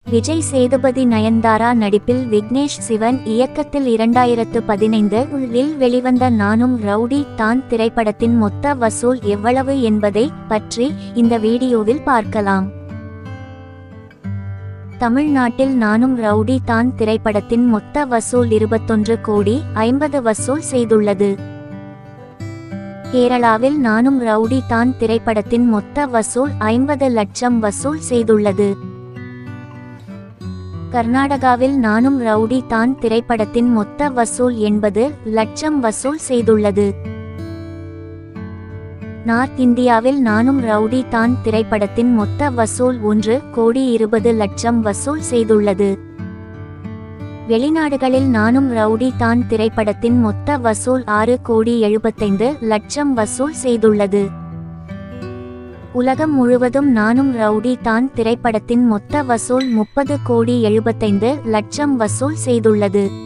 விஜய் சேதுபதி நயன்தாரா நடிப்பில் விக்னேஷ் சிவன் இயக்கத்தில் இரண்டாயிரத்து பதினைந்து இல் வெளிவந்த நானும் ரவுடி தான் திரைப்படத்தின் மொத்த வசூல் எவ்வளவு என்பதை பற்றி இந்த வீடியோவில் பார்க்கலாம் தமிழ்நாட்டில் நானும் ரவுடி தான் திரைப்படத்தின் மொத்த வசூல் இருபத்தொன்று கோடி ஐம்பது வசூல் செய்துள்ளது கேரளாவில் நானும் ரவுடி தான் திரைப்படத்தின் மொத்த வசூல் ஐம்பது லட்சம் வசூல் செய்துள்ளது கர்நாடகாவில் நானும் ரவுடி தான் திரைப்படத்தின் மொத்த வசூல் எண்பது லட்சம் வசூல் செய்துள்ளது நார்த் இந்தியாவில் நானும் ரவுடி தான் திரைப்படத்தின் மொத்த வசூல் ஒன்று கோடி இருபது லட்சம் வசூல் செய்துள்ளது வெளிநாடுகளில் நானும் ரவுடி தான் திரைப்படத்தின் மொத்த வசூல் ஆறு கோடி எழுபத்தைந்து லட்சம் வசூல் செய்துள்ளது உலகம் முழுவதும் நானும் ரவுடி தான் திரைப்படத்தின் மொத்த வசூல் முப்பது கோடி எழுபத்தைந்து லட்சம் வசூல் செய்துள்ளது